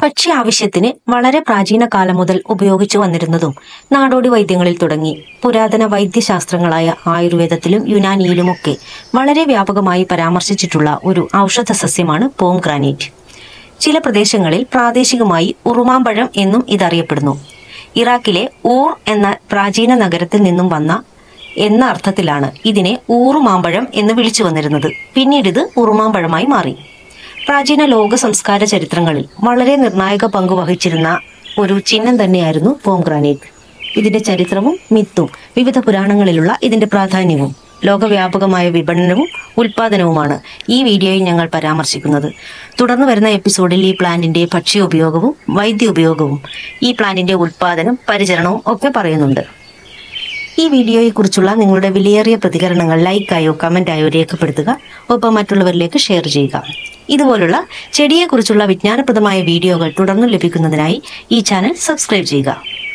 ഭക്ഷ്യ ആവശ്യത്തിന് വളരെ പ്രാചീന കാലം മുതൽ ഉപയോഗിച്ചു വന്നിരുന്നതും നാടോടി വൈദ്യങ്ങളിൽ തുടങ്ങി പുരാതന വൈദ്യശാസ്ത്രങ്ങളായ ആയുർവേദത്തിലും യുനാനിയിലുമൊക്കെ വളരെ വ്യാപകമായി പരാമർശിച്ചിട്ടുള്ള ഒരു ഔഷധ സസ്യമാണ് പോം ഗ്രാനൈറ്റ് ചില പ്രദേശങ്ങളിൽ പ്രാദേശികമായി ഉറുമാമ്പഴം എന്നും ഇതറിയപ്പെടുന്നു ഇറാഖിലെ ഊർ എന്ന പ്രാചീന നഗരത്തിൽ നിന്നും വന്ന എന്ന അർത്ഥത്തിലാണ് ഇതിനെ ഊറുമാമ്പഴം എന്ന് വിളിച്ചു വന്നിരുന്നത് പിന്നീട് ഇത് ഉറുമാമ്പഴമായി മാറി പ്രാചീന ലോക സംസ്കാര ചരിത്രങ്ങളിൽ വളരെ നിർണായക പങ്ക് വഹിച്ചിരുന്ന ഒരു ചിഹ്നം തന്നെയായിരുന്നു പോംഗ്രാനൈറ്റ് ഇതിന്റെ ചരിത്രവും മിത്തും വിവിധ പുരാണങ്ങളിലുള്ള ഇതിന്റെ പ്രാധാന്യവും ലോകവ്യാപകമായ വിപണനവും ഉൽപാദനവുമാണ് ഈ വീഡിയോയിൽ ഞങ്ങൾ പരാമർശിക്കുന്നത് തുടർന്ന് വരുന്ന എപ്പിസോഡിൽ ഈ പ്ലാന്റിന്റെ ഭക്ഷ്യ ഉപയോഗവും വൈദ്യ ഉപയോഗവും ഈ പ്ലാന്റിന്റെ ഉൽപാദനം പരിചരണവും ഒക്കെ പറയുന്നുണ്ട് ഈ വീഡിയോയെക്കുറിച്ചുള്ള നിങ്ങളുടെ വിലയേറിയ പ്രതികരണങ്ങൾ ലൈക്കായോ കമന്റായോ രേഖപ്പെടുത്തുക ഒപ്പം മറ്റുള്ളവരിലേക്ക് ഷെയർ ചെയ്യുക ഇതുപോലുള്ള ചെടിയെക്കുറിച്ചുള്ള വിജ്ഞാനപ്രദമായ വീഡിയോകൾ തുടർന്നും ലഭിക്കുന്നതിനായി ഈ ചാനൽ സബ്സ്ക്രൈബ് ചെയ്യുക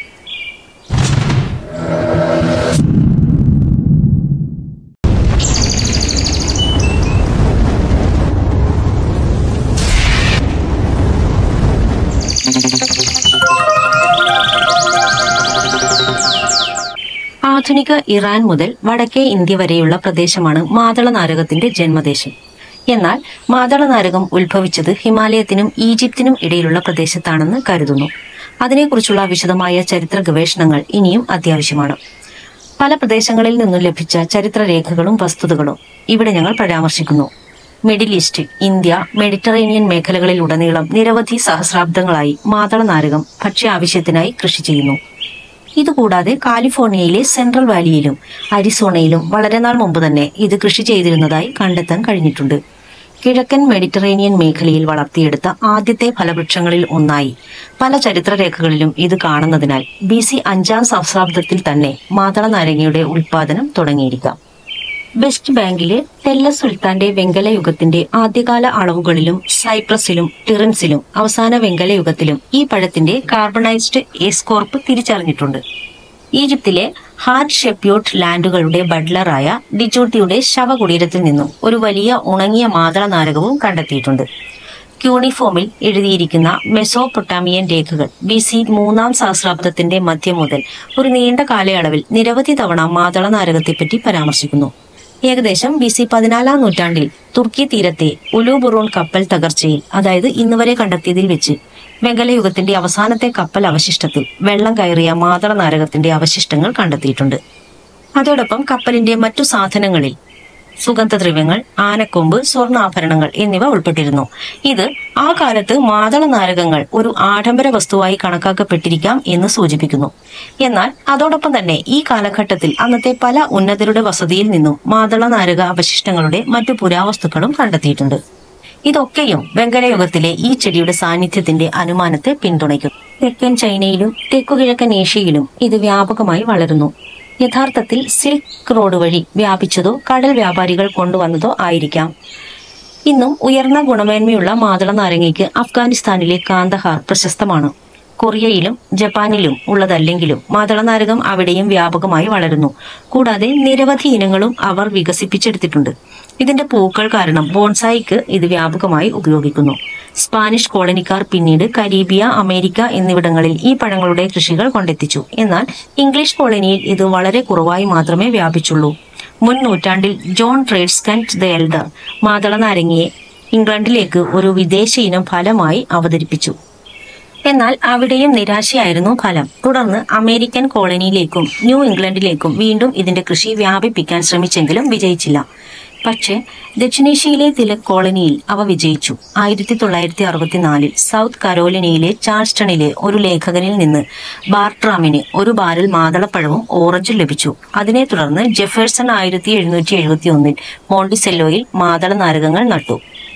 ആധുനിക ഇറാൻ മുതൽ വടക്കേ ഇന്ത്യ വരെയുള്ള പ്രദേശമാണ് മാതള നാരകത്തിന്റെ ജന്മദേശം എന്നാൽ മാതള നാരകം ഉത്ഭവിച്ചത് ഹിമാലയത്തിനും ഈജിപ്തിനും ഇടയിലുള്ള പ്രദേശത്താണെന്ന് കരുതുന്നു അതിനെക്കുറിച്ചുള്ള വിശദമായ ചരിത്ര ഗവേഷണങ്ങൾ ഇനിയും അത്യാവശ്യമാണ് പല പ്രദേശങ്ങളിൽ നിന്നും ലഭിച്ച ചരിത്രരേഖകളും വസ്തുതകളും ഇവിടെ ഞങ്ങൾ പരാമർശിക്കുന്നു മിഡിൽ ഈസ്റ്റ് ഇന്ത്യ മെഡിറ്ററേനിയൻ മേഖലകളിലുടനീളം നിരവധി സഹസ്രാബ്ദങ്ങളായി മാതള നാരകം ഭക്ഷ്യ ആവശ്യത്തിനായി കൃഷി ചെയ്യുന്നു ഇതുകൂടാതെ കാലിഫോർണിയയിലെ സെൻട്രൽ വാലിയിലും അരിസോണയിലും വളരെ നാൾ മുമ്പ് തന്നെ ഇത് കൃഷി ചെയ്തിരുന്നതായി കണ്ടെത്താൻ കഴിഞ്ഞിട്ടുണ്ട് കിഴക്കൻ മെഡിറ്ററേനിയൻ മേഖലയിൽ വളർത്തിയെടുത്ത ആദ്യത്തെ ഫലവൃക്ഷങ്ങളിൽ ഒന്നായി പല ചരിത്രരേഖകളിലും ഇത് കാണുന്നതിനാൽ ബി സി അഞ്ചാം സഹസ്രാബ്ദത്തിൽ തന്നെ മാതള നാരങ്ങയുടെ ഉൽപാദനം തുടങ്ങിയിരിക്കാം വെസ്റ്റ് ബാങ്കിലെ ടെല്ല സുൽത്താന്റെ വെങ്കല യുഗത്തിന്റെ ആദ്യകാല അളവുകളിലും സൈപ്രസിലും ടിറിൻസിലും അവസാന വെങ്കല യുഗത്തിലും ഈ പഴത്തിന്റെ കാർബണൈസ്ഡ് എസ്കോർപ്പ് തിരിച്ചറിഞ്ഞിട്ടുണ്ട് ഈജിപ്തിലെ ഹാർഡ് ഷെപ്യൂട്ട് ലാൻഡുകളുടെ ബട്ട്ലറായ ഡിജൂട്ടിയുടെ ശവകുടീരത്തിൽ നിന്നും ഒരു വലിയ ഉണങ്ങിയ മാതള നാരകവും കണ്ടെത്തിയിട്ടുണ്ട് ക്യൂണിഫോമിൽ എഴുതിയിരിക്കുന്ന മെസോപ്പൊട്ടാമിയൻ രേഖകൾ ബി സി മൂന്നാം സഹസ്രാബ്ദത്തിന്റെ മധ്യം മുതൽ ഒരു നീണ്ട കാലയളവിൽ നിരവധി തവണ മാതള നാരകത്തെപ്പറ്റി പരാമർശിക്കുന്നു ഏകദേശം ബി സി പതിനാലാം നൂറ്റാണ്ടിൽ തുർക്കി തീരത്തെ ഉലൂബുറൂൺ കപ്പൽ തകർച്ചയിൽ അതായത് ഇന്നുവരെ കണ്ടെത്തിയതിൽ വെച്ച് വെങ്കലയുഗത്തിന്റെ അവസാനത്തെ കപ്പൽ അവശിഷ്ടത്തിൽ വെള്ളം കയറിയ മാതള നാരകത്തിന്റെ അവശിഷ്ടങ്ങൾ കണ്ടെത്തിയിട്ടുണ്ട് അതോടൊപ്പം കപ്പലിന്റെ മറ്റു സാധനങ്ങളിൽ സുഗന്ധദ്രവ്യങ്ങൾ ആനക്കൊമ്പ് സ്വർണ്ണാഭരണങ്ങൾ എന്നിവ ഉൾപ്പെട്ടിരുന്നു ഇത് ആ കാലത്ത് മാതള നാരകങ്ങൾ ഒരു ആഡംബര വസ്തുവായി കണക്കാക്കപ്പെട്ടിരിക്കാം എന്ന് സൂചിപ്പിക്കുന്നു എന്നാൽ അതോടൊപ്പം തന്നെ ഈ കാലഘട്ടത്തിൽ അന്നത്തെ പല ഉന്നതരുടെ വസതിയിൽ നിന്നും മാതള നാരക അവശിഷ്ടങ്ങളുടെ മറ്റു പുരാവസ്തുക്കളും കണ്ടെത്തിയിട്ടുണ്ട് ഇതൊക്കെയും വെങ്കലയുഗത്തിലെ ഈ ചെടിയുടെ സാന്നിധ്യത്തിന്റെ അനുമാനത്തെ പിന്തുണയ്ക്കുന്നു തെക്കൻ ചൈനയിലും തെക്കുകിഴക്കൻ ഏഷ്യയിലും ഇത് വ്യാപകമായി വളരുന്നു യഥാർത്ഥത്തിൽ സിൽക്ക് റോഡ് വഴി വ്യാപിച്ചതോ കടൽ വ്യാപാരികൾ കൊണ്ടുവന്നതോ ആയിരിക്കാം ഇന്നും ഉയർന്ന ഗുണമേന്മയുള്ള മാതള നാരങ്ങയ്ക്ക് അഫ്ഗാനിസ്ഥാനിലെ കാന്തഹാർ പ്രശസ്തമാണ് കൊറിയയിലും ജപ്പാനിലും ഉള്ളതല്ലെങ്കിലും മാതളനാരകം അവിടെയും വ്യാപകമായി വളരുന്നു കൂടാതെ നിരവധി ഇനങ്ങളും അവർ വികസിപ്പിച്ചെടുത്തിട്ടുണ്ട് ഇതിന്റെ പൂക്കൾ കാരണം ബോൺസായിക്ക് ഇത് വ്യാപകമായി ഉപയോഗിക്കുന്നു സ്പാനിഷ് കോളനിക്കാർ പിന്നീട് കരീബിയ അമേരിക്ക എന്നിവിടങ്ങളിൽ ഈ പഴങ്ങളുടെ കൃഷികൾ കൊണ്ടെത്തിച്ചു എന്നാൽ ഇംഗ്ലീഷ് കോളനിയിൽ ഇത് വളരെ കുറവായി മാത്രമേ വ്യാപിച്ചുള്ളൂ മുൻ നൂറ്റാണ്ടിൽ ജോൺ ട്രേഡ്സ്കൻറ്റ് ദ എൽഡർ മാതള നാരങ്ങയെ ഇംഗ്ലണ്ടിലേക്ക് ഒരു വിദേശ ഇനം ഫലമായി അവതരിപ്പിച്ചു എന്നാൽ അവിടെയും നിരാശയായിരുന്നു ഫലം തുടർന്ന് അമേരിക്കൻ കോളനിയിലേക്കും ന്യൂ ഇംഗ്ലണ്ടിലേക്കും വീണ്ടും ഇതിന്റെ കൃഷി വ്യാപിപ്പിക്കാൻ ശ്രമിച്ചെങ്കിലും വിജയിച്ചില്ല പക്ഷേ ദക്ഷിണേഷ്യയിലെ ചില കോളനിയിൽ അവ വിജയിച്ചു ആയിരത്തി തൊള്ളായിരത്തി അറുപത്തിനാലിൽ സൗത്ത് കരോലിനയിലെ ചാൾസ്റ്റണിലെ ഒരു ലേഖകനിൽ നിന്ന് ബാർട്രാമിന് ഒരു ബാരൽ മാതളപ്പഴവും ഓറഞ്ചും ലഭിച്ചു അതിനെ തുടർന്ന് ജെഫേഴ്സൺ ആയിരത്തി എഴുന്നൂറ്റി എഴുപത്തി ഒന്നിൽ മോണ്ടിസെല്ലോയിൽ മാതള നാരകങ്ങൾ നട്ടു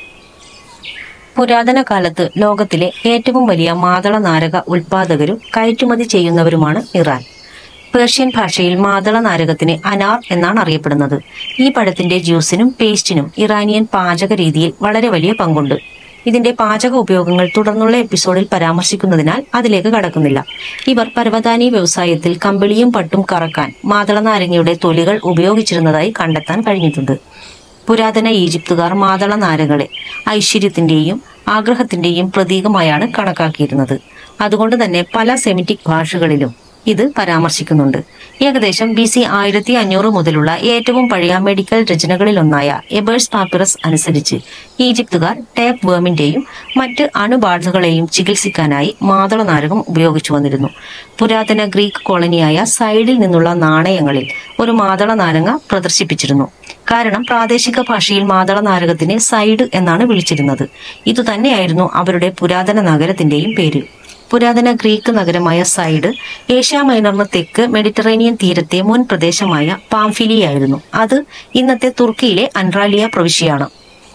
പുരാതന കാലത്ത് ലോകത്തിലെ ഏറ്റവും വലിയ മാതള നാരക ഉൽപാദകരും കയറ്റുമതി ചെയ്യുന്നവരുമാണ് ഇറാൻ പേർഷ്യൻ ഭാഷയിൽ മാതള നാരകത്തിന് അനാർ എന്നാണ് അറിയപ്പെടുന്നത് ഈ പഴത്തിന്റെ ജ്യൂസിനും പേസ്റ്റിനും ഇറാനിയൻ പാചക രീതിയിൽ വളരെ വലിയ പങ്കുണ്ട് ഇതിന്റെ പാചക ഉപയോഗങ്ങൾ തുടർന്നുള്ള എപ്പിസോഡിൽ പരാമർശിക്കുന്നതിനാൽ അതിലേക്ക് കടക്കുന്നില്ല ഇവർ പരവതാനി വ്യവസായത്തിൽ കമ്പിളിയും പട്ടും കറക്കാൻ മാതള നാരങ്ങയുടെ തൊലികൾ ഉപയോഗിച്ചിരുന്നതായി കണ്ടെത്താൻ കഴിഞ്ഞിട്ടുണ്ട് പുരാതന ഈജിപ്തുകാർ മാതള നാരകളെ ഐശ്വര്യത്തിന്റെയും ആഗ്രഹത്തിന്റെയും പ്രതീകമായാണ് കണക്കാക്കിയിരുന്നത് അതുകൊണ്ട് തന്നെ പല സെമിറ്റിക് ഭാഷകളിലും ഇത് പരാമർശിക്കുന്നുണ്ട് ഏകദേശം ബി സി ആയിരത്തി അഞ്ഞൂറ് മുതലുള്ള ഏറ്റവും പഴയ മെഡിക്കൽ രചനകളിലൊന്നായ എബേഴ്സ് പാപ്പിറസ് അനുസരിച്ച് ഈജിപ്തുകാർ ടേപ്പ് വേമിന്റെയും മറ്റ് അണുബാധകളെയും ചികിത്സിക്കാനായി മാതള നാരകം ഉപയോഗിച്ചു വന്നിരുന്നു പുരാതന ഗ്രീക്ക് കോളനിയായ സൈഡിൽ നിന്നുള്ള നാണയങ്ങളിൽ ഒരു മാതള നാരങ്ങ പ്രദർശിപ്പിച്ചിരുന്നു കാരണം പ്രാദേശിക ഭാഷയിൽ മാതള നാരകത്തിനെ സൈഡ് എന്നാണ് വിളിച്ചിരുന്നത് ഇതുതന്നെയായിരുന്നു അവരുടെ പുരാതന നഗരത്തിന്റെയും പേര് പുരാതന ഗ്രീക്ക് നഗരമായ സൈഡ് ഏഷ്യ മൈനറിന് തെക്ക് മെഡിറ്ററേനിയൻ തീരത്തെ മുൻ പ്രദേശമായ പാംഫിലിയായിരുന്നു അത് ഇന്നത്തെ തുർക്കിയിലെ അൻറാലിയ പ്രവിശ്യയാണ്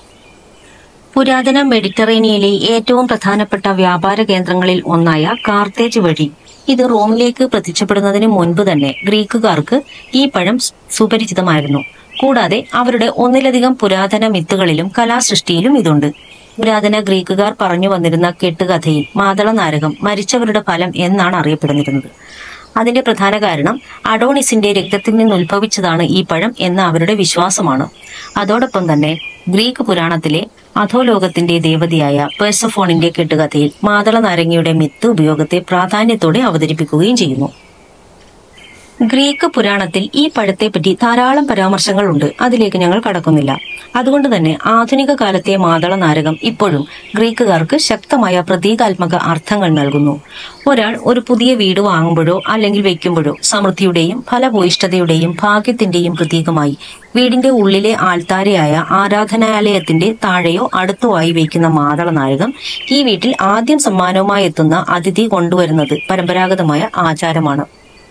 പുരാതന മെഡിറ്ററേനിയയിലെ ഏറ്റവും പ്രധാനപ്പെട്ട വ്യാപാര കേന്ദ്രങ്ങളിൽ ഒന്നായ കാർത്തേജ് വഴി ഇത് റോമിലേക്ക് പ്രത്യക്ഷപ്പെടുന്നതിന് മുൻപ് തന്നെ ഗ്രീക്കുകാർക്ക് ഈ പഴം സുപരിചിതമായിരുന്നു കൂടാതെ അവരുടെ ഒന്നിലധികം പുരാതന മിത്തുകളിലും കലാസൃഷ്ടിയിലും ഇതുണ്ട് പുരാതന ഗ്രീക്കുകാർ പറഞ്ഞു വന്നിരുന്ന കെട്ടുകഥയിൽ മാതള നാരകം മരിച്ചവരുടെ ഫലം എന്നാണ് അറിയപ്പെടുന്നിരുന്നത് അതിന്റെ പ്രധാന കാരണം അഡോണിസിന്റെ രക്തത്തിൽ നിന്ന് ഉത്ഭവിച്ചതാണ് ഈ പഴം എന്ന അവരുടെ വിശ്വാസമാണ് അതോടൊപ്പം തന്നെ ഗ്രീക്ക് പുരാണത്തിലെ അധോലോകത്തിന്റെ ദേവതയായ പേഴ്സഫോണിന്റെ കെട്ടുകഥയിൽ മാതള നാരങ്ങയുടെ മിത്ത് ഉപയോഗത്തെ പ്രാധാന്യത്തോടെ അവതരിപ്പിക്കുകയും ചെയ്യുന്നു ഗ്രീക്ക് പുരാണത്തിൽ ഈ പഴത്തെപ്പറ്റി ധാരാളം പരാമർശങ്ങളുണ്ട് അതിലേക്ക് ഞങ്ങൾ കടക്കുന്നില്ല അതുകൊണ്ട് തന്നെ ആധുനിക കാലത്തെ മാതള നാരകം ഇപ്പോഴും ഗ്രീക്കുകാർക്ക് ശക്തമായ പ്രതീകാത്മക അർത്ഥങ്ങൾ നൽകുന്നു ഒരാൾ ഒരു പുതിയ വീട് വാങ്ങുമ്പോഴോ അല്ലെങ്കിൽ വെക്കുമ്പോഴോ സമൃദ്ധിയുടെയും ഫലഭൂയിഷ്ഠതയുടെയും ഭാഗ്യത്തിന്റെയും പ്രതീകമായി വീടിന്റെ ഉള്ളിലെ ആൾത്താരയായ ആരാധനാലയത്തിന്റെ താഴെയോ അടുത്തോ ആയി വയ്ക്കുന്ന മാതള നാരകം ഈ വീട്ടിൽ ആദ്യം സമ്മാനവുമായി എത്തുന്ന അതിഥി കൊണ്ടുവരുന്നത് പരമ്പരാഗതമായ ആചാരമാണ്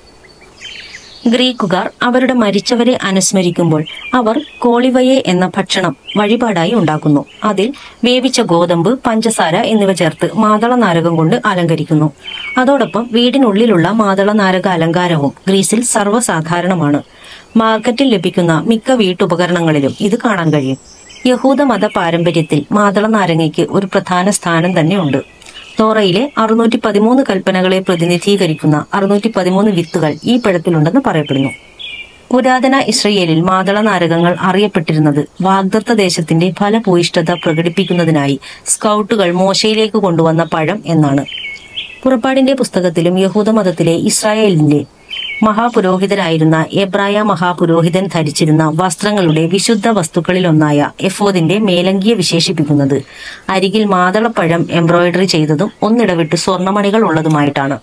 ഗ്രീക്കുകാർ അവരുടെ മരിച്ചവരെ അനുസ്മരിക്കുമ്പോൾ അവർ കോളിവയെ എന്ന ഭക്ഷണം വഴിപാടായി ഉണ്ടാക്കുന്നു അതിൽ വേവിച്ച ഗോതമ്പ് പഞ്ചസാര എന്നിവ ചേർത്ത് മാതള നാരകം കൊണ്ട് അലങ്കരിക്കുന്നു അതോടൊപ്പം വീടിനുള്ളിലുള്ള മാതള നാരക അലങ്കാരവും ഗ്രീസിൽ സർവ്വസാധാരണമാണ് മാർക്കറ്റിൽ ലഭിക്കുന്ന മിക്ക വീട്ടുപകരണങ്ങളിലും ഇത് കാണാൻ കഴിയും യഹൂദ മത പാരമ്പര്യത്തിൽ മാതള നാരങ്ങയ്ക്ക് ഒരു പ്രധാന സ്ഥാനം തന്നെയുണ്ട് തോറയിലെ അറുന്നൂറ്റി പതിമൂന്ന് കൽപ്പനകളെ പ്രതിനിധീകരിക്കുന്ന അറുന്നൂറ്റി പതിമൂന്ന് വിത്തുകൾ ഈ പഴത്തിലുണ്ടെന്ന് പറയപ്പെടുന്നു പുരാതന ഇസ്രയേലിൽ മാതള നാരകങ്ങൾ അറിയപ്പെട്ടിരുന്നത് വാഗ്ദത്ത ദേശത്തിന്റെ ഫലഭൂയിഷ്ഠത പ്രകടിപ്പിക്കുന്നതിനായി സ്കൗട്ടുകൾ മോശയിലേക്ക് കൊണ്ടുവന്ന പഴം എന്നാണ് പുറപ്പാടിന്റെ പുസ്തകത്തിലും യഹൂദമതത്തിലെ ഇസ്രായേലിന്റെ മഹാപുരോഹിതനായിരുന്ന എബ്രായ മഹാപുരോഹിതൻ ധരിച്ചിരുന്ന വസ്ത്രങ്ങളുടെ വിശുദ്ധ വസ്തുക്കളിലൊന്നായ എഫോദിന്റെ മേലങ്കിയെ വിശേഷിപ്പിക്കുന്നത് അരികിൽ മാതളപ്പഴം എംബ്രോയിഡറി ചെയ്തതും ഒന്നിടവിട്ട് സ്വർണ്ണമണികൾ ഉള്ളതുമായിട്ടാണ്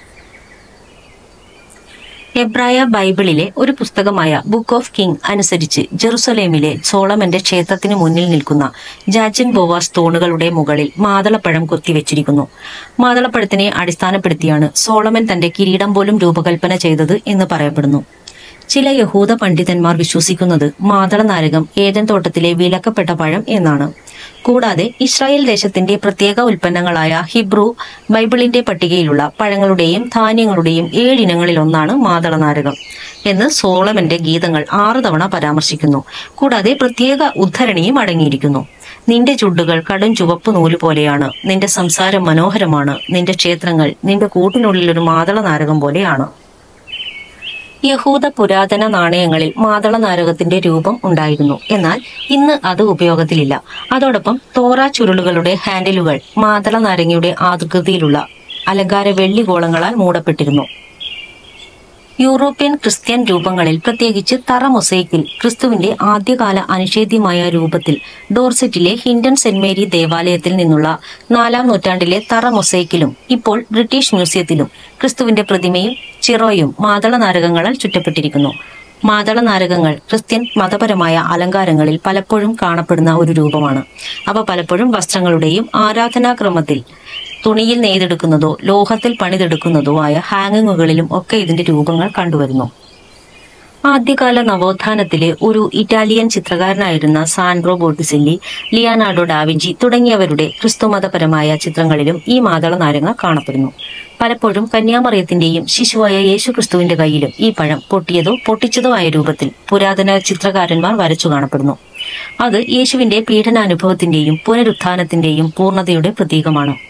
എബ്രായ ബൈബിളിലെ ഒരു പുസ്തകമായ ബുക്ക് ഓഫ് കിങ് അനുസരിച്ച് ജെറുസലേമിലെ സോളമന്റെ ക്ഷേത്രത്തിന് മുന്നിൽ നിൽക്കുന്ന ജാച്ചൻ ബോവാസ് തൂണുകളുടെ മുകളിൽ മാതളപ്പഴം കൊത്തിവെച്ചിരിക്കുന്നു മാതളപ്പഴത്തിനെ അടിസ്ഥാനപ്പെടുത്തിയാണ് സോളമൻ തന്റെ കിരീടം പോലും രൂപകൽപ്പന ചെയ്തത് എന്ന് പറയപ്പെടുന്നു ചില യഹൂദ പണ്ഡിതന്മാർ വിശ്വസിക്കുന്നത് മാതള നാരകം ഏതൻ തോട്ടത്തിലെ വിലക്കപ്പെട്ട പഴം എന്നാണ് കൂടാതെ ഇസ്രായേൽ ദേശത്തിന്റെ പ്രത്യേക ഉൽപ്പന്നങ്ങളായ ഹിബ്രു ബൈബിളിന്റെ പട്ടികയിലുള്ള പഴങ്ങളുടെയും ധാന്യങ്ങളുടെയും ഏഴിനങ്ങളിൽ ഒന്നാണ് മാതള നാരകം എന്ന് സോളമന്റെ ഗീതങ്ങൾ ആറു തവണ പരാമർശിക്കുന്നു കൂടാതെ പ്രത്യേക ഉദ്ധരണിയും അടങ്ങിയിരിക്കുന്നു നിന്റെ ചുണ്ടുകൾ കടും ചുവപ്പ് നൂല് പോലെയാണ് നിന്റെ സംസാരം മനോഹരമാണ് നിന്റെ ക്ഷേത്രങ്ങൾ നിന്റെ കൂട്ടിനുള്ളിൽ ഒരു മാതള നാരകം പോലെയാണ് യഹൂദ പുരാതന നാണയങ്ങളിൽ മാതള നാരകത്തിന്റെ രൂപം ഉണ്ടായിരുന്നു എന്നാൽ ഇന്ന് അത് ഉപയോഗത്തിലില്ല അതോടൊപ്പം തോറ ചുരുളുകളുടെ ഹാൻഡിലുകൾ മാതള നാരങ്ങയുടെ ആകൃതിയിലുള്ള അലങ്കാര വെള്ളിഗോളങ്ങളാൽ മൂടപ്പെട്ടിരുന്നു യൂറോപ്യൻ ക്രിസ്ത്യൻ രൂപങ്ങളിൽ പ്രത്യേകിച്ച് തറ മൊസൈക്കിൽ ക്രിസ്തുവിന്റെ ആദ്യകാല അനിഷേധ്യമായ രൂപത്തിൽ ഡോർസെറ്റിലെ ഹിൻഡൻ സെന്റ് മേരി ദേവാലയത്തിൽ നിന്നുള്ള നാലാം നൂറ്റാണ്ടിലെ തറ മൊസൈക്കിലും ഇപ്പോൾ ബ്രിട്ടീഷ് മ്യൂസിയത്തിലും ക്രിസ്തുവിന്റെ പ്രതിമയും ചിറോയും മാതള നാരകങ്ങളാൽ ചുറ്റപ്പെട്ടിരിക്കുന്നു മാതള നാരകങ്ങൾ ക്രിസ്ത്യൻ മതപരമായ അലങ്കാരങ്ങളിൽ പലപ്പോഴും കാണപ്പെടുന്ന ഒരു രൂപമാണ് അവ പലപ്പോഴും വസ്ത്രങ്ങളുടെയും ആരാധനാക്രമത്തിൽ തുണിയിൽ നെയ്തെടുക്കുന്നതോ ലോഹത്തിൽ പണിതെടുക്കുന്നതോ ആയ ഹാങ്ങിങ്ങുകളിലും ഒക്കെ ഇതിന്റെ രൂപങ്ങൾ കണ്ടുവരുന്നു ആദ്യകാല നവോത്ഥാനത്തിലെ ഒരു ഇറ്റാലിയൻ ചിത്രകാരനായിരുന്ന സാൻഡ്രോ ബോട്ടിസില്ലി ലിയാനാർഡോ ഡാവിഞ്ചി തുടങ്ങിയവരുടെ ക്രിസ്തുമതപരമായ ചിത്രങ്ങളിലും ഈ മാതള നാരങ്ങ കാണപ്പെടുന്നു പലപ്പോഴും കന്യാമറിയത്തിന്റെയും ശിശുവായ യേശു ക്രിസ്തുവിന്റെ കയ്യിലും ഈ പഴം പൊട്ടിയതോ പൊട്ടിച്ചതോ ആയ രൂപത്തിൽ പുരാതന ചിത്രകാരന്മാർ വരച്ചു കാണപ്പെടുന്നു അത് യേശുവിന്റെ പീഡനാനുഭവത്തിന്റെയും പുനരുത്ഥാനത്തിന്റെയും പൂർണ്ണതയുടെ പ്രതീകമാണ്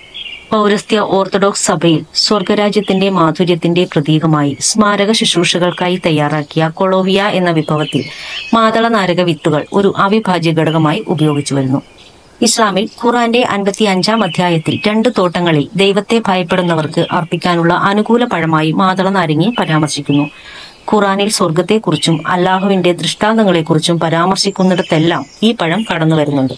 പൗരസ്ത്യ ഓർത്തഡോക്സ് സഭയിൽ സ്വർഗരാജ്യത്തിന്റെ മാധുര്യത്തിന്റെ പ്രതീകമായി സ്മാരക ശുശ്രൂഷകൾക്കായി തയ്യാറാക്കിയ കൊളോവിയ എന്ന വിഭവത്തിൽ മാതള നാരക വിത്തുകൾ ഒരു അവിഭാജ്യ ഘടകമായി ഉപയോഗിച്ചു വരുന്നു ഇസ്ലാമിൽ ഖുറാന്റെ അൻപത്തി അഞ്ചാം അധ്യായത്തിൽ രണ്ട് തോട്ടങ്ങളിൽ ദൈവത്തെ ഭയപ്പെടുന്നവർക്ക് അർപ്പിക്കാനുള്ള അനുകൂല പഴമായി മാതള നാരങ്ങയെ പരാമർശിക്കുന്നു ഖുറാനിൽ സ്വർഗത്തെക്കുറിച്ചും അല്ലാഹുവിന്റെ ദൃഷ്ടാന്തങ്ങളെക്കുറിച്ചും പരാമർശിക്കുന്നിടത്തെല്ലാം ഈ പഴം കടന്നു വരുന്നുണ്ട്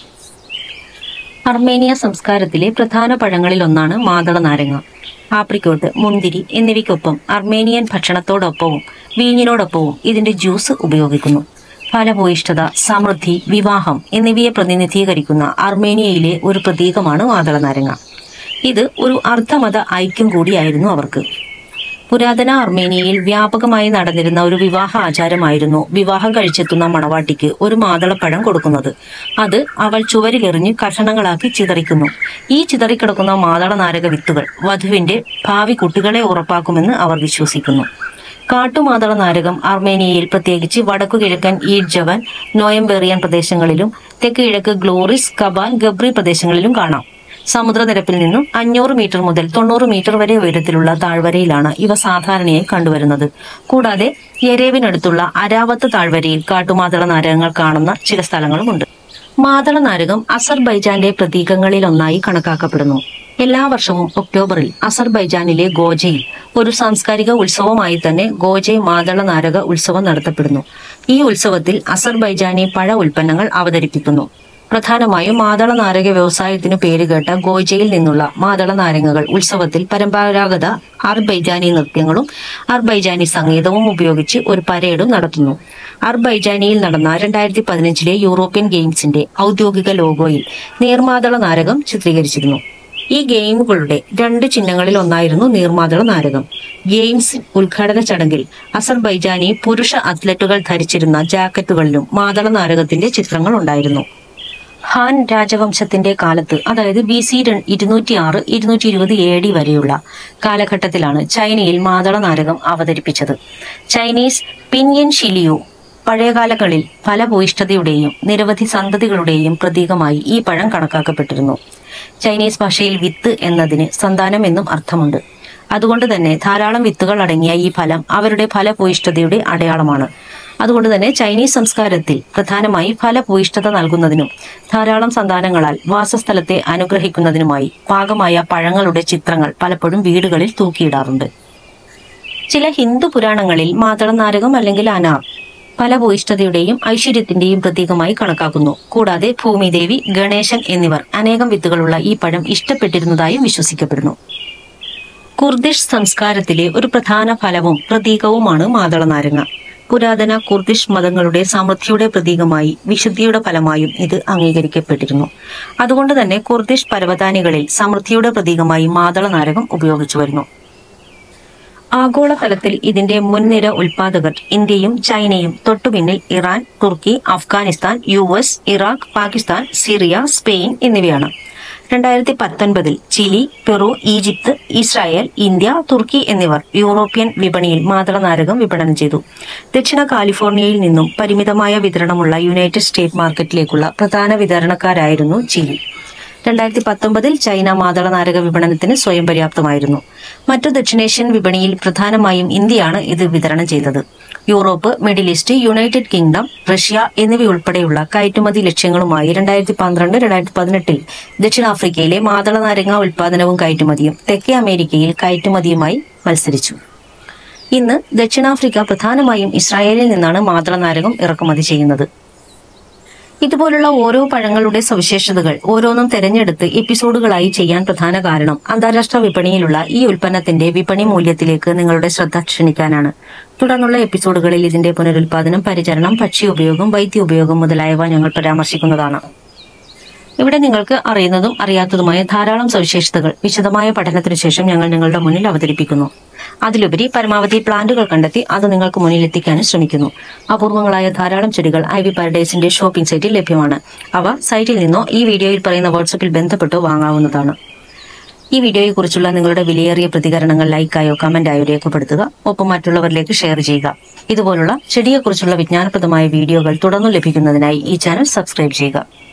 അർമേനിയ സംസ്കാരത്തിലെ പ്രധാന പഴങ്ങളിൽ ഒന്നാണ് മാതള നാരങ്ങ ആപ്രിക്കോട്ട് മുന്തിരി എന്നിവയ്ക്കൊപ്പം അർമേനിയൻ ഭക്ഷണത്തോടൊപ്പവും വീഞ്ഞിനോടൊപ്പവും ഇതിന്റെ ജ്യൂസ് ഉപയോഗിക്കുന്നു ഫലഭൂയിഷ്ഠത സമൃദ്ധി വിവാഹം എന്നിവയെ പ്രതിനിധീകരിക്കുന്ന അർമേനിയയിലെ ഒരു പ്രതീകമാണ് മാതള നാരങ്ങ ഇത് ഒരു അർദ്ധമത ഐക്യം കൂടിയായിരുന്നു അവർക്ക് പുരാതന അർമേനിയയിൽ വ്യാപകമായി നടന്നിരുന്ന ഒരു വിവാഹ ആചാരമായിരുന്നു വിവാഹം കഴിച്ചെത്തുന്ന മണവാട്ടിക്ക് ഒരു മാതളപ്പഴം കൊടുക്കുന്നത് അത് അവൾ ചുവരിലെറിഞ്ഞ് കഷണങ്ങളാക്കി ചിതറിക്കുന്നു ഈ ചിതറിക്കിടക്കുന്ന മാതള നാരക വിത്തുകൾ വധുവിന്റെ ഭാവി കുട്ടികളെ ഉറപ്പാക്കുമെന്ന് അവർ വിശ്വസിക്കുന്നു കാട്ടുമാതള നാരകം അർമേനിയയിൽ പ്രത്യേകിച്ച് വടക്കു കിഴക്കൻ ഈഡ് ജവൻ നോയംബേറിയൻ പ്രദേശങ്ങളിലും തെക്ക് കിഴക്ക് ഗ്ലോറിസ് കബാൻ ഗബ്രി പ്രദേശങ്ങളിലും കാണാം സമുദ്രനിരപ്പിൽ നിന്നും അഞ്ഞൂറ് മീറ്റർ മുതൽ തൊണ്ണൂറ് മീറ്റർ വരെ ഉയരത്തിലുള്ള താഴ്വരയിലാണ് ഇവ സാധാരണയായി കണ്ടുവരുന്നത് കൂടാതെ യെരേവിനടുത്തുള്ള അരാവത്ത് താഴ്വരയിൽ കാട്ടുമാതള നാരകങ്ങൾ കാണുന്ന ചില സ്ഥലങ്ങളുമുണ്ട് മാതള നാരകം അസർബൈജാന്റെ പ്രതീകങ്ങളിൽ ഒന്നായി കണക്കാക്കപ്പെടുന്നു എല്ലാ വർഷവും ഒക്ടോബറിൽ അസർബൈജാനിലെ ഗോജയിൽ ഒരു സാംസ്കാരിക ഉത്സവമായി തന്നെ ഗോജെ മാതള നാരക ഉത്സവം നടത്തപ്പെടുന്നു ഈ ഉത്സവത്തിൽ അസർബൈജാനി പഴ ഉൽപ്പന്നങ്ങൾ അവതരിപ്പിക്കുന്നു പ്രധാനമായും മാതള നാരക വ്യവസായത്തിനു പേരുകേട്ട ഗോജയിൽ നിന്നുള്ള മാതള നാരങ്ങകൾ ഉത്സവത്തിൽ പരമ്പരാഗത അർബൈജാനി നൃത്യങ്ങളും അർബൈജാനി സംഗീതവും ഉപയോഗിച്ച് ഒരു പരേഡും നടത്തുന്നു അർബൈജാനിയിൽ നടന്ന രണ്ടായിരത്തി പതിനഞ്ചിലെ യൂറോപ്യൻ ഗെയിംസിന്റെ ഔദ്യോഗിക ലോഗോയിൽ നീർമാതള നാരകം ചിത്രീകരിച്ചിരുന്നു ഈ ഗെയിമുകളുടെ രണ്ട് ചിഹ്നങ്ങളിൽ ഒന്നായിരുന്നു നീർമാതള നാരകം ഗെയിംസ് ഉദ്ഘാടന ചടങ്ങിൽ അസർബൈജാനി പുരുഷ അത്ലറ്റുകൾ ധരിച്ചിരുന്ന ജാക്കറ്റുകളിലും മാതള നാരകത്തിന്റെ ചിത്രങ്ങൾ ഉണ്ടായിരുന്നു ഹാൻ രാജവംശത്തിന്റെ കാലത്ത് അതായത് ബി സി ഇരുന്നൂറ്റി ആറ് ഇരുന്നൂറ്റി ഇരുപത് എ ഡി വരെയുള്ള കാലഘട്ടത്തിലാണ് ചൈനയിൽ മാതള നാരകം അവതരിപ്പിച്ചത് ചൈനീസ് പിൻയൻ ഷിലിയു പഴയകാലങ്ങളിൽ ഫലഭൂയിഷ്ഠതയുടെയും നിരവധി സന്തതികളുടെയും പ്രതീകമായി ഈ പഴം കണക്കാക്കപ്പെട്ടിരുന്നു ചൈനീസ് ഭാഷയിൽ വിത്ത് എന്നതിന് സന്താനം എന്നും അർത്ഥമുണ്ട് അതുകൊണ്ട് തന്നെ ധാരാളം വിത്തുകൾ അടങ്ങിയ ഈ ഫലം അവരുടെ ഫലഭൂയിഷ്ഠതയുടെ അടയാളമാണ് അതുകൊണ്ട് തന്നെ ചൈനീസ് സംസ്കാരത്തിൽ പ്രധാനമായി ഫലഭൂയിഷ്ഠത നൽകുന്നതിനും ധാരാളം സന്താനങ്ങളാൽ വാസസ്ഥലത്തെ അനുഗ്രഹിക്കുന്നതിനുമായി പാകമായ പഴങ്ങളുടെ ചിത്രങ്ങൾ പലപ്പോഴും വീടുകളിൽ തൂക്കിയിടാറുണ്ട് ചില ഹിന്ദു പുരാണങ്ങളിൽ മാതളനാരകം അല്ലെങ്കിൽ അനാർ ഫലഭൂയിഷ്ഠതയുടെയും ഐശ്വര്യത്തിന്റെയും പ്രതീകമായി കണക്കാക്കുന്നു കൂടാതെ ഭൂമിദേവി ഗണേശൻ എന്നിവർ അനേകം വിത്തുകളുള്ള ഈ പഴം ഇഷ്ടപ്പെട്ടിരുന്നതായും വിശ്വസിക്കപ്പെടുന്നു കുർദിഷ് സംസ്കാരത്തിലെ ഒരു പ്രധാന ഫലവും പ്രതീകവുമാണ് മാതള നാരങ്ങ പുരാതന കുർദിഷ് മതങ്ങളുടെ സമൃദ്ധിയുടെ പ്രതീകമായി വിശുദ്ധിയുടെ ഫലമായും ഇത് അംഗീകരിക്കപ്പെട്ടിരുന്നു അതുകൊണ്ട് തന്നെ കുർദിഷ് പരവതാനികളിൽ സമൃദ്ധിയുടെ പ്രതീകമായി മാതള നാരകം ഉപയോഗിച്ചു വരുന്നു ആഗോളതലത്തിൽ ഇതിന്റെ മുൻനിര ഉൽപാദകർ ഇന്ത്യയും ചൈനയും തൊട്ടുപിന്നിൽ ഇറാൻ തുർക്കി Afghanistan U S Iraq Pakistan Syria Spain എന്നിവയാണ് രണ്ടായിരത്തി പത്തൊൻപതിൽ Chile Peru Egypt Israel India തുർക്കി എന്നിവർ യൂറോപ്യൻ വിപണിയിൽ മാതള നാരകം വിപണനം ചെയ്തു ദക്ഷിണ കാലിഫോർണിയയിൽ നിന്നും പരിമിതമായ വിതരണമുള്ള യുണൈറ്റഡ് സ്റ്റേറ്റ് മാർക്കറ്റിലേക്കുള്ള പ്രധാന വിതരണക്കാരായിരുന്നു ചിലി രണ്ടായിരത്തി പത്തൊമ്പതിൽ ചൈന മാതള നാരക വിപണനത്തിന് സ്വയം പര്യാപ്തമായിരുന്നു മറ്റു ദക്ഷിണേഷ്യൻ വിപണിയിൽ പ്രധാനമായും ഇന്ത്യയാണ് ഇത് വിതരണം ചെയ്തത് Europe Middle East United Kingdom Russia എന്നിവയുൾപ്പെടെയുള്ള കയറ്റുമതി ലക്ഷ്യങ്ങളുമായി രണ്ടായിരത്തി പന്ത്രണ്ട് രണ്ടായിരത്തി പതിനെട്ടിൽ ദക്ഷിണാഫ്രിക്കയിലെ മാതള നാരങ്ങ ഉൽപാദനവും കയറ്റുമതിയും തെക്കേ അമേരിക്കയിൽ കയറ്റുമതിയുമായി മത്സരിച്ചു ഇന്ന് ദക്ഷിണാഫ്രിക്ക പ്രധാനമായും ഇസ്രായേലിൽ നിന്നാണ് മാതള നാരകം ഇറക്കുമതി ചെയ്യുന്നത് ഇതുപോലുള്ള ഓരോ പഴങ്ങളുടെ സവിശേഷതകൾ ഓരോന്നും തെരഞ്ഞെടുത്ത് എപ്പിസോഡുകളായി ചെയ്യാൻ പ്രധാന കാരണം അന്താരാഷ്ട്ര വിപണിയിലുള്ള ഈ ഉൽപ്പന്നത്തിന്റെ വിപണി മൂല്യത്തിലേക്ക് നിങ്ങളുടെ ശ്രദ്ധ ക്ഷണിക്കാനാണ് തുടർന്നുള്ള എപ്പിസോഡുകളിൽ ഇതിന്റെ പുനരുൽപാദനം പരിചരണം ഭക്ഷ്യ ഉപയോഗം വൈദ്യ ഉപയോഗം മുതലായവ ഞങ്ങൾ പരാമർശിക്കുന്നതാണ് ഇവിടെ നിങ്ങൾക്ക് അറിയുന്നതും അറിയാത്തതുമായ ധാരാളം സവിശേഷതകൾ വിശദമായ പഠനത്തിനു ശേഷം ഞങ്ങൾ നിങ്ങളുടെ മുന്നിൽ അവതരിപ്പിക്കുന്നു അതിലുപരി പരമാവധി പ്ലാന്റുകൾ കണ്ടെത്തി അത് നിങ്ങൾക്ക് മുന്നിൽ എത്തിക്കാനും ശ്രമിക്കുന്നു അപൂർവങ്ങളായ ധാരാളം ചെടികൾ ഐ വി പാരഡൈസിന്റെ ഷോപ്പിംഗ് സൈറ്റിൽ ലഭ്യമാണ് അവ സൈറ്റിൽ നിന്നോ ഈ വീഡിയോയിൽ പറയുന്ന വാട്സപ്പിൽ ബന്ധപ്പെട്ടോ വാങ്ങാവുന്നതാണ് ഈ വീഡിയോയെക്കുറിച്ചുള്ള നിങ്ങളുടെ വിലയേറിയ പ്രതികരണങ്ങൾ ലൈക്കായോ കമന്റായോ രേഖപ്പെടുത്തുക ഒപ്പം മറ്റുള്ളവരിലേക്ക് ഷെയർ ചെയ്യുക ഇതുപോലുള്ള ചെടിയെക്കുറിച്ചുള്ള വിജ്ഞാനപ്രദമായ വീഡിയോകൾ തുടർന്നു ലഭിക്കുന്നതിനായി ഈ ചാനൽ സബ്സ്ക്രൈബ് ചെയ്യുക